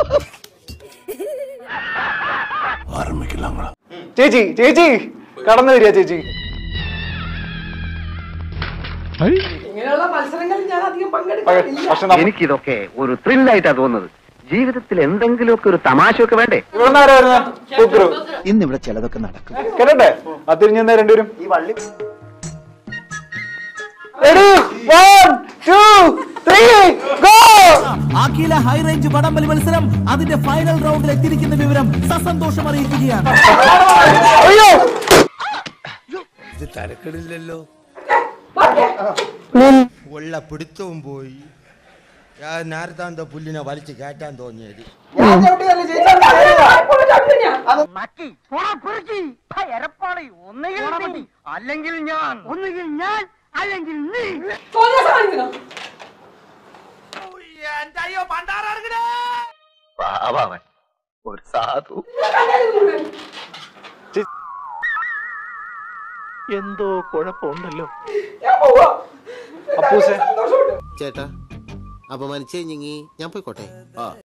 ചേച്ചി ചേച്ചി കടന്നു വരിക ചേച്ചി ഇങ്ങനെയുള്ള മത്സരങ്ങളിൽ ഞാൻ അധികം പങ്കെടുക്കാറില്ല പക്ഷെ നമ്മ- എനിക്കിതൊക്കെ ഒരു ത്രില്ലായിട്ടാ തോന്നുന്നത് ജീവിതത്തിൽ എന്തെങ്കിലുമൊക്കെ ഒരു തമാശയൊക്കെ വേണ്ടേ ഇവിടുന്ന് ആരാ വരുന്നെ? കുക്കുറു. ഇന്നിവിടെ ചിലതൊക്കെ നടക്കും കേട്ടെ ആ തിരിഞ്ഞു നിന്ന് രണ്ടുപേരും Ready? One, two, three, go! അഖില ഹൈ റേഞ്ച് വടംവലി മത്സരം അതിന്റെ ഫൈനൽ റൗണ്ടിൽ എത്തിയിരിക്കുന്ന വിവരം സസന്തോഷം അറിയിക്കുകയാണ് അയ്യോ ഇത് തരക്കെടില്ലല്ലോ ഉള്ള പിടുത്തവും പോയി ഞാൻ നേരത്തെ എന്താ പുല്ലിനെ വലിച്ചു കയറ്റാൻ തോന്നിയത് ഞാൻ ചവിട്ടിയതല്ല, ചേച്ചി ചവിട്ടിയതാ. ഇപ്പോൾ ചവിട്ടി ഞാൻ. അല്ലെങ്കിൽ ഞാൻ ഒന്നുകിൽ ഞാൻ അല്ലെങ്കിൽ നീ തോന്നിയ സാധനം പാവൻ ഒരു സാധു എന്തോ കുഴപ്പമുണ്ടല്ലോ ഞാൻ പോവാ അപ്പൂസേ സന്തോഷമുണ്ട് ചേട്ടാ അപമാനിച്ചേ ഞങ്ങി ഞാൻ പോയിക്കോട്ടെ